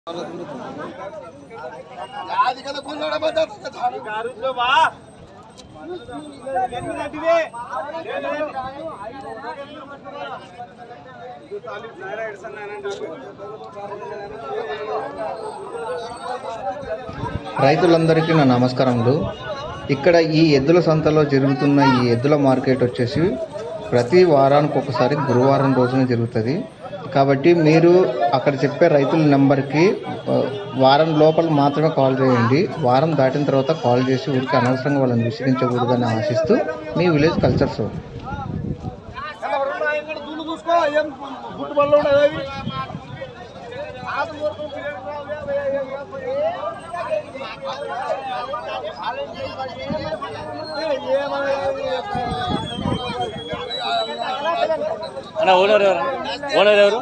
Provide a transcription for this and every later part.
రైతులందరికీ నా నమస్కారములు ఇక్కడ ఈ ఎద్దుల సంతలో జరుగుతున్న ఈ ఎద్దుల మార్కెట్ వచ్చేసి ప్రతి వారానికి ఒకసారి గురువారం రోజున జరుగుతుంది కాబట్టి మీరు అక్కడ చెప్పే రైతుల నెంబర్కి ఆ, వారం లోపల మాత్రమే కాల్ చేయండి వారం దాటిన తర్వాత కాల్ చేసి ఊరికి అనవసరంగా వాళ్ళని విసిగించకూడదని ఆశిస్తూ మీ విలేజ్ కల్చర్ షో అన్న ఓనర్ ఎవరు ఓనర్ ఎవరు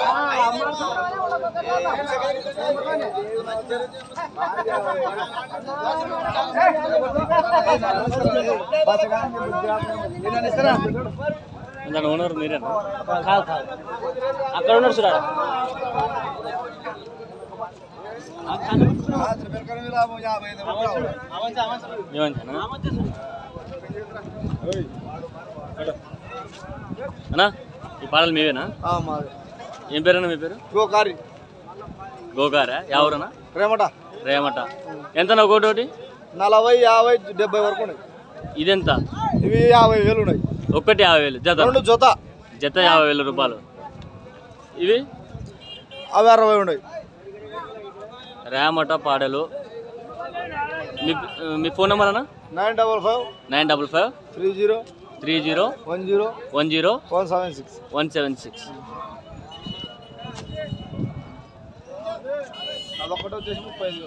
దాని ఓనర్ మీరేనా కాదు కాదు అక్కడ ఉన్నారు చూడాలి ఏమంటానా అన్నా ఈ పాటలు మీవేనా ఏం పేరన్నా మీ పేరు గోకారి గోగారా ఎవరన్నా రేమట రేమట ఎంత ఒకటి ఒకటి నలభై యాభై డెబ్బై వరకు ఉన్నాయి ఇదెంత ఇవి యాభై వేలు ఉన్నాయి ఒక్కటి యాభై వేలు జత రెండు జత జత యాభై వేల రూపాయలు ఇవి అవి అరవై ఉన్నాయి రేమట పాడలు మీ మీ ఫోన్ నెంబర్ అన్న nine double five nine double five three zero three zero one zero one zero one seven six one seven six అదొకటి వచ్చేసి ముప్పై ఐదు వేలు